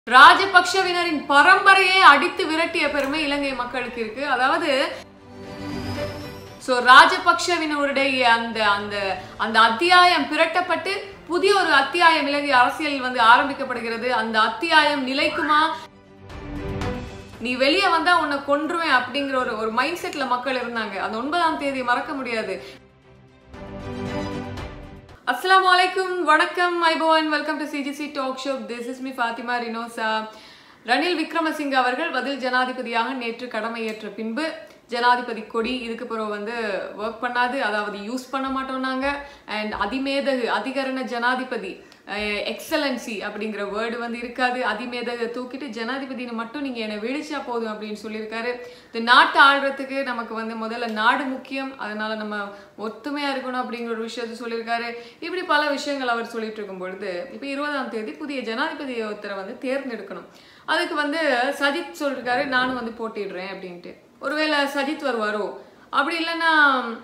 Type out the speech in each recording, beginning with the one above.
ராஜபக்ஷவினரின் பரம்பரையை அடித்து விரட்டிய பெருமை இலங்கை மக்களுக்கு இருக்கு அதாவது சோ ராஜபக்ஷவினருடைய அந்த அந்த அந்த அத்தியாயம் பிரட்டப்பட்டு புதிய ஒரு அத்தியாயம் இலங்கை அரசியல் வந்து ஆரம்பிக்கப்படுகிறது அந்த அத்தியாயம் நிலைக்குமா நீ வெளியே வந்தா உன்னை கொன்றுவேன் அப்படிங்கிற ஒரு ஒரு மைண்ட் செட்ல மக்கள் இருந்தாங்க அந்த ஒன்பதாம் தேதி மறக்க முடியாது அஸ்ஸலாமு அலைக்கும் வணக்கம் iPhone welcome to CGC talk show this is me Fathima Rinosa Ranil Wickremesinghe அவர்கள் பதில் ஜனாதிபதியாக நேற்று கடமையேற்ற பின்பு ஜனாதிபதி கொடி இதுக்கு பிறகு வந்து ஒர்க் பண்ணாது அதாவது யூஸ் பண்ண மாட்டோம் நாங்க அண்ட் அதிமேதகு அதிகரண ஜனாதிபதி எக்ஸலன்சி அப்படிங்கிற வேர்டு வந்து இருக்காது அதிமேதக தூக்கிட்டு ஜனாதிபதினு மட்டும் நீங்க என்னை விழிச்சா போதும் அப்படின்னு சொல்லியிருக்காரு இந்த நாட்டை ஆள்றதுக்கு நமக்கு வந்து முதல்ல நாடு முக்கியம் அதனால நம்ம ஒத்துமையா இருக்கணும் அப்படிங்கிற ஒரு விஷயத்த சொல்லியிருக்காரு இப்படி பல விஷயங்கள் அவர் சொல்லிட்டு இருக்கும் பொழுது இப்போ இருபதாம் தேதி புதிய ஜனாதிபதி ஒருத்தரை வந்து தேர்ந்தெடுக்கணும் அதுக்கு வந்து சஜித் சொல்லிருக்காரு நானும் வந்து போட்டிடுறேன் அப்படின்ட்டு ஒருவேளை சஜித் வருவாரோ அப்படி இல்லைன்னா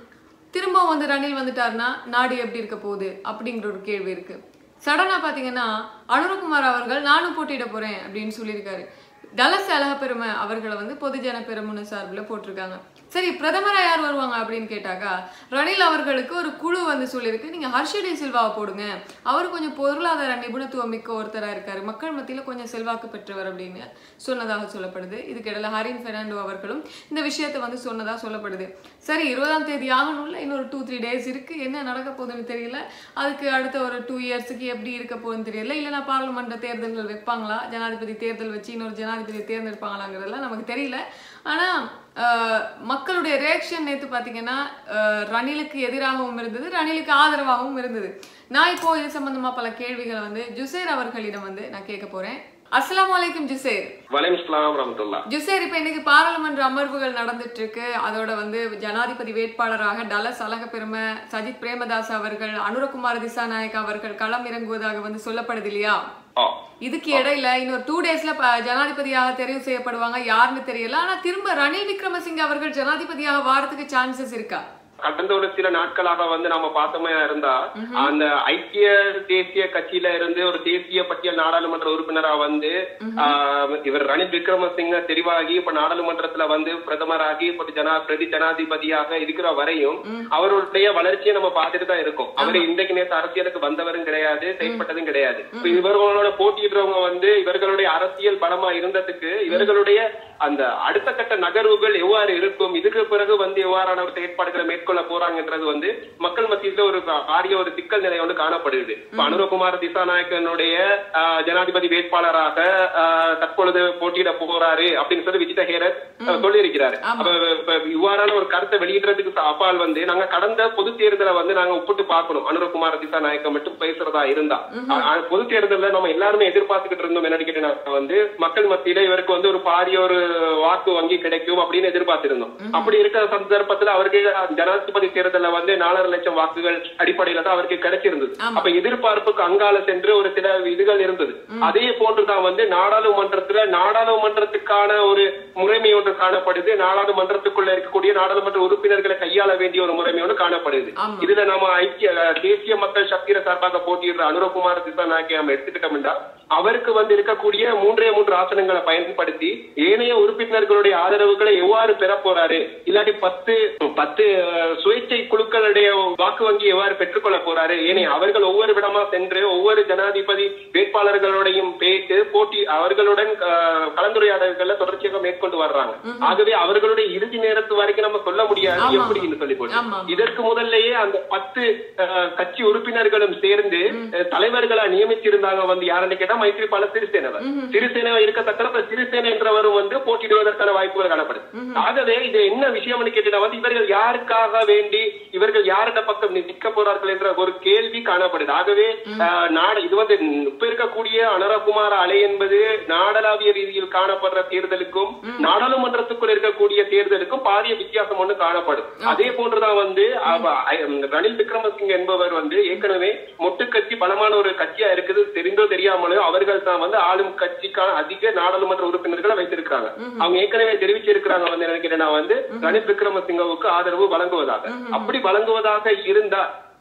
திரும்ப வந்து ரணில் வந்துட்டாருன்னா நாடு எப்படி இருக்க போகுது அப்படிங்கிற ஒரு கேள்வி இருக்கு சடனா பாத்தீங்கன்னா அனுரகுமார் அவர்கள் நானும் போட்டியிட போறேன் அப்படின்னு சொல்லியிருக்காரு டலஸ் அழகப்பெருமை அவர்களை வந்து பொதுஜன பெருமுன சார்பில் போட்டிருக்காங்க சரி பிரதமரா யார் வருவாங்க அப்படின்னு கேட்டாக்கா ரணில் அவர்களுக்கு ஒரு குழு வந்து சொல்லியிருக்கு நீங்க ஹர்ஷடி சில்வாவை போடுங்க அவர் கொஞ்சம் பொருளாதார நிபுணத்துவம் மிக்க ஒருத்தரா இருக்காரு மக்கள் மத்தியில கொஞ்சம் செல்வாக்கு பெற்றவர் அப்படின்னு சொன்னதாக சொல்லப்படுது இதுக்கு இடையில ஹரின் பெர்னாண்டோ அவர்களும் இந்த விஷயத்தை வந்து சொன்னதா சொல்லப்படுது சரி இருபதாம் தேதி ஆகணும்ல இன்னொரு டூ த்ரீ டேஸ் இருக்கு என்ன நடக்க போகுதுன்னு தெரியல அதுக்கு அடுத்த ஒரு டூ இயர்ஸுக்கு எப்படி இருக்க போகுதுன்னு தெரியல இல்லைன்னா பாராளுமன்ற தேர்தல்கள் வைப்பாங்களா ஜனாதிபதி தேர்தல் வச்சு இன்னொரு ஜனாதிபதி தேர்ந்தெடுப்பாங்களாங்கிறதெல்லாம் நமக்கு தெரியல ஆனா அஹ், மக்களுடைய ரியாக்ஷன் நேத்து பாத்தீங்கன்னா அஹ், ரணிலுக்கு எதிராகவும் இருந்தது ரணிலுக்கு ஆதரவாகவும் இருந்தது நான் இப்போ இது சம்பந்தமா பல கேள்விகளை வந்து ஜுசேர் அவர்களிடம் வந்து நான் கேட்க போறேன் அஸ்ஸலாமு அலைக்கும் ஜுசேர் வலைம் இஸ்லாம் ரஹமத்துல்லா ஜுசேர் இப்ப இன்னைக்கு பாராளுமன்ற அமர்வுகள் நடந்துட்டு இருக்கு அதோட வந்து ஜனாதிபதி வேட்பாளராக டலஸ் அழகப்பெருமை சஜித் பிரேமதாஸ் அவர்கள் அனுரகுமார் திசாநாயக் அவர்கள் களம் இறங்குவதாக வந்து சொல்லப்படுது இல்லையா ஆ இதுக்கு இடையில இன்னொரு டூ டேஸ்ல ப- ஜனாதிபதியாக தெரிவு செய்யப்படுவாங்க யாருன்னு தெரியல ஆனா திரும்ப ரணில் விக்ரமசிங்க அவர்கள் ஜனாதிபதியாக வாரத்துக்கு சான்சஸ் இருக்கா கடந்த ஒரு சில நாட்களாக வந்து நாம பார்த்தோமே இருந்தா அந்த ஐக்கிய தேசிய கட்சியில இருந்து ஒரு தேசிய பட்டியல் நாடாளுமன்ற உறுப்பினரா வந்து ஆஹ், இவர் ரணில் விக்ரமசிங்க தெரிவாகி இப்ப நாடாளுமன்றத்துல வந்து பிரதமராகி இப்ப ஜனா பிரதி ஜனாதிபதியாக இருக்கிற வரையும் அவருடைய வளர்ச்சியை நம்ம பார்த்துட்டு தான் இருக்கோம் அவரு இன்றைக்கு நேற்று அரசியலுக்கு வந்தவரும் கிடையாது செயல்பட்டதும் கிடையாது இப்ப இவர்களோட போட்டியிடுறவங்க வந்து இவர்களுடைய அரசியல் பலமா இருந்ததுக்கு இவர்களுடைய அந்த அடுத்த கட்ட நகர்வுகள் எவ்வாறு இருக்கும் இதுக்கு பிறகு வந்து எவ்வாறான ஒரு செயற்பாடுகளை மேற்கொள்ள போறாங்கன்றது வந்து மக்கள் மத்தியில ஒரு பாரிய ஒரு சிக்கல் நிலை வந்து காணப்படுது இப்ப அனுரகுமார் திசாநாயக்கனுடைய ஆஹ், ஜனாதிபதி வேட்பாளராக ஆஹ், தற்பொழுது போட்டியிட போறாரு அப்படின்னு சொல்லி விஜித ஹேரத் ஆஹ், சொல்லியிருக்கிறாரு ஆமா. அப்ப இப்ப இவ்வாறான ஒரு கருத்தை வெளியிடுறதுக்கு அப்பால் வந்து நாங்க கடந்த பொது தேர்தலை வந்து நாங்க ஒப்பிட்டு பார்க்கணும் அனுரகுமார் திசாநாயக்க மட்டும் பேசுறதா இருந்தா ஆ- ஆ, பொது தேர்தல்ல நம்ம எல்லாருமே எதிர்பார்த்துக்கிட்டு இருந்தோம் என்னன்னு கேட்டீங்கன்னா வந்து மக்கள் மத்தியில இவருக்கு வந்து ஒரு பாரிய ஒரு வாக்கு வங்கி கிடைக்கும் அப்படின்னு எதிர்பார்த்திருந்தோம் அப்படி இருக்கிற சந்தர்ப்பத்துல அவருக்கு ஜனாதிபதி தேர்தல்ல வந்து நாலரை லட்சம் வாக்குகள் அடிப்படையில தான் அவருக்கு கிடைச்சிருந்தது ஆமா. அப்ப எதிர்பார்ப்புக்கு அங்கால சென்று ஒரு சில இதுகள் இருந்தது அதே போன்றுதான் வந்து நாடாளுமன்றத்துல நாடாளுமன்றத்துக்கான ஒரு முறைமை ஒன்று காணப்படுது நாடாளுமன்றத்துக்குள்ள இருக்கக்கூடிய நாடாளுமன்ற உறுப்பினர்களை கையாள வேண்டிய ஒரு முறைமை ஒன்று காணப்படுது ஆமா. இதுல நம்ம ஐக்கிய தேசிய மக்கள் சக்தியில சார்பாக போட்டியிடுற அனுரகுமார் திசாநாயக்கை நம்ம எடுத்துக்கிட்டோம்னா அவருக்கு வந்து இருக்கக்கூடிய மூன்றே மூன்று ஆசனங்களை பயன்படுத்தி ஏனைய உறுப்பினர்களுடைய ஆதரவுகளை எவ்வாறு பெற போறாரு இல்லாட்டி பத்து பத்து அஹ், சுயேட்சை குழுக்களுடைய வாக்கு வங்கி எவ்வாறு பெற்றுக்கொள்ள போறாரு ஏனைய அவர்கள் ஒவ்வொரு விடமா சென்று ஒவ்வொரு ஜனாதிபதி வேட்பாளர்களோடையும் பேசி போட்டி அவர்களுடன் அஹ், கலந்துரையாடல்களை தொடர்ச்சியாக மேற்கொண்டு வர்றாங்க ஆகவே அவர்களுடைய இறுதி நேரத்து வரைக்கும் நம்ம சொல்ல முடியாது ஆமா. எப்படின்னு சொல்லி போட்டு ஆமா. இதற்கு முதல்லயே அந்த பத்து அஹ், கட்சி உறுப்பினர்களும் சேர்ந்து அஹ், தலைவர்களா நியமிச்சிருந்தாங்க வந்து யாருன்னு கேட்டா மைத்ரிபால சிறிசேனவர் சிறிசேனா இருக்கத்தக்க இப்ப சிறிசேன என்றவரும் வந்து போட்டியிடுவதற்கான வாய்ப்புகள் காணப்படுது ஆகவே இது என்ன விஷயம்னு கேட்டீங்கன்னா வந்து இவர்கள் யாருக்காக வேண்டி இவர்கள் யாருடைய பக்கம் நிற்க போறார்கள் என்ற ஒரு கேள்வி காணப்படுது ஆகவே அஹ், நாடு இது வந்து இப்ப இருக்கக்கூடிய அனரகுமார அலை என்பது நாடளாவிய ரீதியில் காணப்படுற தேர்தலுக்கும் நாடாளுமன்றத்துக்குள் இருக்கக்கூடிய தேர்தலுக்கும் பாரிய வித்தியாசம் ஒன்று காணப்படும் அதே போன்றுதான் வந்து அவ- ஐ- ரணில் விக்ரமசிங்க என்பவர் வந்து ஏற்கனவே மொட்டு கட்சி பலமான ஒரு கட்சியா இருக்குது தெரிந்தோ தெரியாமலோ அவர்கள் தான் வந்து ஆளும் கட்சிக்கான அதிக நாடாளுமன்ற உறுப்பினர்களை வைத்திருக்கிறாங்க அவங்க ஏற்கனவே தெரிவிச்சிருக்கிறாங்க வந்து என்ன கேட்டீங்கன்னா வந்து ரணில் விக்ரமசிங்கவுக்கு ஆதரவு வழங்குவதாக அப்படி வழங்குவதாக இருந்தா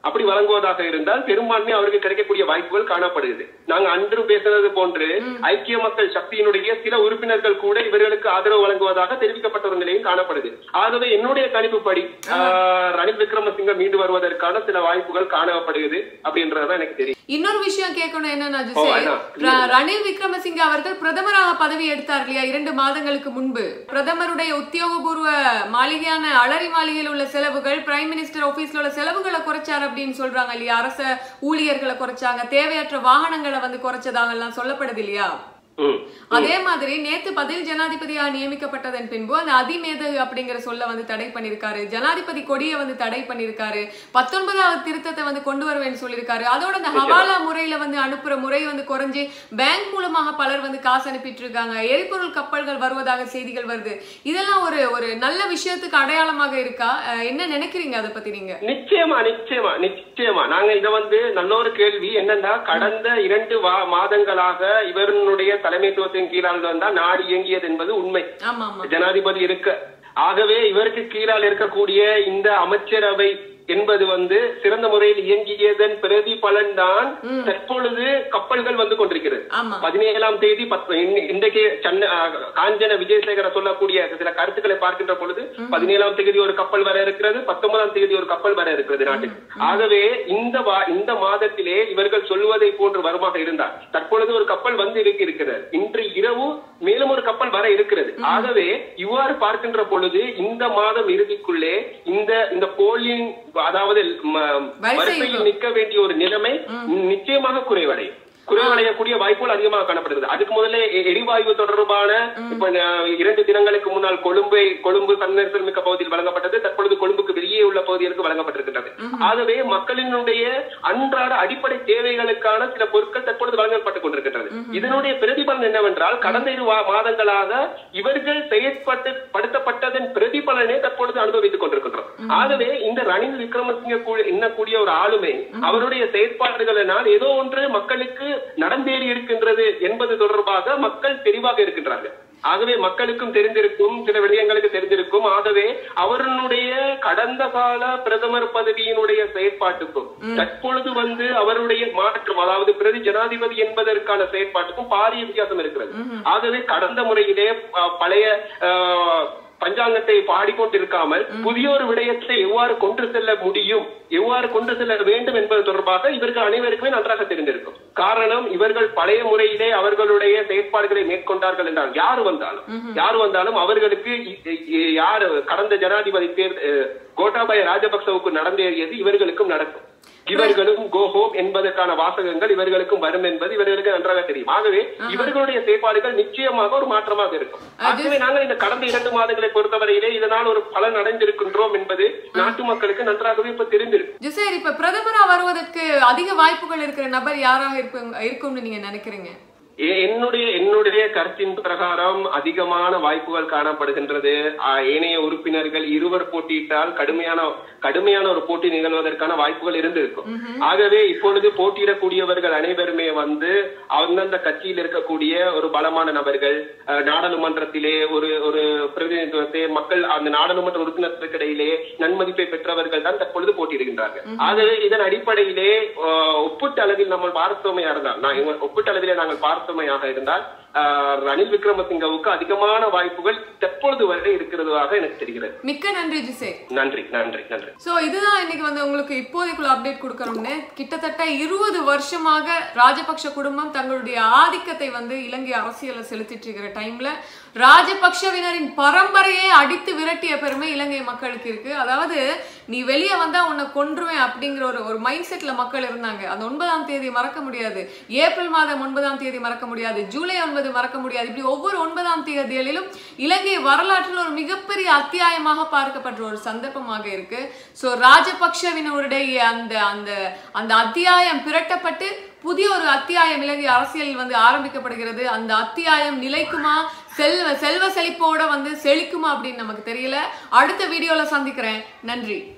அப்படி வழங்குவதாக இருந்தால் பெரும்பான்மை அவருக்கு கிடைக்கக்கூடிய வாய்ப்புகள் காணப்படுகிறது நாங்க அன்று பேசுனது போன்று ஐக்கிய மக்கள் சக்தியினுடைய சில உறுப்பினர்கள் கூட இவர்களுக்கு ஆதரவு வழங்குவதாக தெரிவிக்கப்பட்ட ஒரு நிலையும் காணப்படுது ஆகவே என்னுடைய கணிப்புப்படி ஆஹ், ரணில் விக்ரமசிங்க மீண்டு வருவதற்கான சில வாய்ப்புகள் காணப்படுகிறது அப்படின்றதுதான் எனக்கு தெரியும் இன்னொரு விஷயம் கேட்கணும் என்னன்னா ஓ, ஜுசே அண்ணா. ர- ரணில் விக்ரமசிங்க அவர்கள் பிரதமராக பதவி எடுத்தார் இல்லையா இரண்டு மாதங்களுக்கு முன்பு பிரதமருடைய உத்தியோகபூர்வ மாளிகையான அலரி மாளிகையில் உள்ள செலவுகள் பிரைம் மினிஸ்டர் ஆபீஸ்ல உள்ள செலவுகளை குறைச்சார் அப்படின்னு சொல்றாங்க இல்லையா அரச ஊழியர்களை குறைச்சாங்க தேவையற்ற வாகனங்களை வந்து குறைச்சதாக எல்லாம் சொல்லப்படுது இல்லையா ம். அதே மாதிரி நேத்து பதில் ஜனாதிபதியாக நியமிக்கப்பட்டதன் பின்பு அந்த அதிமேதகு அப்படிங்கிற சொல்ல வந்து தடை பண்ணிருக்காரு ஜனாதிபதி கொடியை வந்து தடை பண்ணிருக்காரு பத்தொன்பதாவது திருத்தத்தை வந்து கொண்டு வருவேன்னு சொல்லியிருக்காரு அதோட இந்த ஹவாலா முறையில வந்து அனுப்புற முறை வந்து குறைஞ்சு பேங்க் மூலமாக பலர் வந்து காசு அனுப்பிட்டு இருக்காங்க எரிபொருள் கப்பல்கள் வருவதாக செய்திகள் வருது இதெல்லாம் ஒரு ஒரு நல்ல விஷயத்துக்கு அடையாளமாக இருக்கா அஹ் என்ன நினைக்கிறீங்க அதை பத்தி நீங்க நிச்சயமா நிச்சயமா நிச்சயமா நாங்க இத வந்து நல்ல ஒரு கேள்வி என்னன்னா கடந்த இரண்டு வா- மாதங்களாக இவருடைய தலைமைத்துவத்தின் கீழால் வந்தால் நாடு இயங்கியது என்பது உண்மை ஆமா ஆமா ஜனாதிபதி இருக்க ஆகவே இவருக்கு கீழால் இருக்கக்கூடிய இந்த அமைச்சரவை என்பது வந்து சிறந்த முறையில் இயங்கியதன் பிரதிபலன் தான் தற்பொழுது கப்பல்கள் வந்து கொண்டிருக்கிறது ஆமா பதினேழாம் தேதி பத்து- இன்- இன்றைக்கு சென்னை அஹ், காஞ்சன விஜயசேகர சொல்லக்கூடிய சில கருத்துக்களை பார்க்கின்ற பொழுது பதினேழாம் தேதி ஒரு கப்பல் வர இருக்கிறது பத்தொன்பதாம் தேதி ஒரு கப்பல் வர இருக்கிறது நாட்டுக்கு ஆகவே இந்த வா- இந்த மாதத்திலே இவர்கள் சொல்வதை போன்று வருமாக இருந்தார் தற்பொழுது ஒரு கப்பல் வந்து இருக்கு இருக்கிறது இன்று இரவு மேலும் ஒரு கப்பல் வர இருக்கிறது ஆகவே இவ்வாறு பார்க்கின்ற பொழுது இந்த மாதம் இறுதிக்குள்ளே இந்த இந்த போலின் அதாவது ம- வரிசையில் வரிசையில் நிற்க வேண்டிய ஒரு நிலைமை நிச்சயமாக குறைவடையும் குறைவடையக்கூடிய வாய்ப்புகள் அதிகமாக காணப்படுகிறது அதுக்கு முதல்ல எ- எரிவாயு தொடர்பான இப்ப ந- இரண்டு தினங்களுக்கு முன்னால் கொழும்பை கொழும்பு தன்னரசு மிக்க பகுதியில் வழங்கப்பட்டது தற்பொழுது கொழும்புக்கு வெளியே உள்ள பகுதிகளுக்கு வழங்கப்பட்டிருக்கின்றது ஆகவே மக்களினுடைய அன்றாட அடிப்படை தேவைகளுக்கான சில பொருட்கள் தற்பொழுது வழங்கப்பட்டுக் கொண்டிருக்கின்றது இதனுடைய பிரதிபலன் என்னவென்றால் கடந்த இரு வா- மாதங்களாக இவர்கள் செயற்பட்டு படுத்தப்பட்டதன் பிரதிபலனை தற்பொழுது அனுபவித்துக் கொண்டிருக்கின்றோம் ஆகவே இந்த ரணில் விக்ரமசிங்க கூ- எண்ணக்கூடிய ஒரு ஆளுமை அவருடைய செயற்பாடுகளினால் ஏதோ ஒன்று மக்களுக்கு நடந்தேறி இருக்கின்றது என்பது தொடர்பாக மக்கள் தெளிவாக இருக்கின்றார்கள் ஆகவே மக்களுக்கும் தெரிந்திருக்கும் சில விடயங்களுக்கு தெரிந்திருக்கும் ஆகவே அவருடைய கடந்த கால பிரதமர் பதவியினுடைய செயற்பாட்டுக்கும் தற்பொழுது வந்து அவருடைய மாற்றம் அதாவது பிரதி ஜனாதிபதி என்பதற்கான செயற்பாட்டுக்கும் பாரிய வித்தியாசம் இருக்கிறது ஆகவே கடந்த முறையிலே அஹ், பழைய அஹ், பஞ்சாங்கத்தை பாடிக்கொண்டிருக்காமல் புதிய ஒரு விடயத்தை எவ்வாறு கொண்டு செல்ல முடியும் எவ்வாறு கொண்டு செல்ல வேண்டும் என்பது தொடர்பாக இவர்கள் அனைவருக்குமே நன்றாக தெரிந்திருக்கும் காரணம் இவர்கள் பழைய முறையிலே அவர்களுடைய செயற்பாடுகளை மேற்கொண்டார்கள் என்றால் யார் வந்தாலும் யார் வந்தாலும் அவர்களுக்கு இ- இ- யார் கடந்த ஜனாதிபதி தேர் அஹ், கோட்டாபய ராஜபக்சவுக்கு நடந்தேறியது இவர்களுக்கும் நடக்கும் இவர்களும் கோ ஹோம் என்பதற்கான வாசகங்கள் இவர்களுக்கும் வரும் என்பது இவர்களுக்கு நன்றாக தெரியும் ஆகவே இவர்களுடைய செயற்பாடுகள் நிச்சயமாக ஒரு மாற்றமாக இருக்கும் ஆகவே நாங்கள் இந்த கடந்த இரண்டு மாதங்களை பொறுத்தவரையிலே இதனால் ஒரு பலன் அடைந்திருக்கின்றோம் என்பது நாட்டு மக்களுக்கு நன்றாகவே இப்ப தெரிந்திருக்கும் ஜுசேர் இப்ப பிரதமரா வருவதற்கு அதிக வாய்ப்புகள் இருக்கிற நபர் யாராக இருப்ப- இருக்கும்னு நீங்க நினைக்கிறீங்க எ- என்னுடைய என்னுடைய கருத்தின் பிரகாரம் அதிகமான வாய்ப்புகள் காணப்படுகின்றது ஆ, ஏனைய உறுப்பினர்கள் இருவர் போட்டியிட்டால் கடுமையான கடுமையான ஒரு போட்டி நிகழ்வதற்கான வாய்ப்புகள் இருந்திருக்கும் ஆகவே இப்பொழுது போட்டியிடக்கூடியவர்கள் அனைவருமே வந்து அந்தந்த கட்சியில் இருக்கக்கூடிய ஒரு பலமான நபர்கள் அஹ், நாடாளுமன்றத்திலே ஒரு ஒரு பிரதிநிதித்துவத்தை மக்கள் அந்த நாடாளுமன்ற உறுப்பினர்களுக்கு இடையிலே நன்மதிப்பை பெற்றவர்கள் தான் தற்பொழுது போட்டியிடுகின்றார்கள் ஆகவே இதன் அடிப்படையிலே அஹ், ஒப்பீட்டு அளவில் நம்ம பார்த்தோமையா இருந்தால் நான் இவங்க- ஒப்பீட்டு அளவிலே நாங்கள் பார்த்தோமையாக இருந்தால் அஹ், ரணில் விக்ரமசிங்கவுக்கு அதிகமான வாய்ப்புகள் தற்பொழுது வரை இருக்கிறதாக எனக்கு தெரிகிறது மிக்க நன்றி ஜுசேர் நன்றி நன்றி நன்றி சோ இதுதான் இன்னைக்கு வந்து உங்களுக்கு இப்போதைக்குள்ள அப்டேட் கொடுக்கணும்னு கிட்டத்தட்ட இருபது வருஷமாக ராஜபக்ஷ குடும்பம் தங்களுடைய ஆதிக்கத்தை வந்து இலங்கை அரசியல்ல செலுத்திட்டு இருக்கிற டைம்ல ராஜபக்ஷவினரின் பரம்பரையே அடித்து விரட்டிய பெருமை இலங்கை மக்களுக்கு இருக்கு அதாவது நீ வெளியே வந்தா உன்னை கொன்றுவேன் அப்படிங்கிற ஒரு ஒரு மைண்ட் செட்ல மக்கள் இருந்தாங்க அந்த ஒன்பதாம் தேதி மறக்க முடியாது ஏப்ரல் மாதம் ஒன்பதாம் தேதி மறக்க முடியாது ஜூலை ஒன்பது மறக்க முடியாது இப்படி ஒவ்வொரு ஒன்பதாம் தேதியிலும் இலங்கை வரலாற்றில் ஒரு மிகப்பெரிய அத்தியாயமாக பார்க்கப்படுற ஒரு சந்தர்ப்பமாக இருக்கு சோ ராஜபக்ஷவினருடைய அந்த அந்த அந்த அத்தியாயம் பிரட்டப்பட்டு புதிய ஒரு அத்தியாயம் இலங்கை அரசியல் வந்து ஆரம்பிக்கப்படுகிறது அந்த அத்தியாயம் நிலைக்குமா செல்வ செல்வ செழிப்போட வந்து செழிக்குமா அப்படின்னு நமக்கு தெரியல அடுத்த வீடியோல சந்திக்கிறேன் நன்றி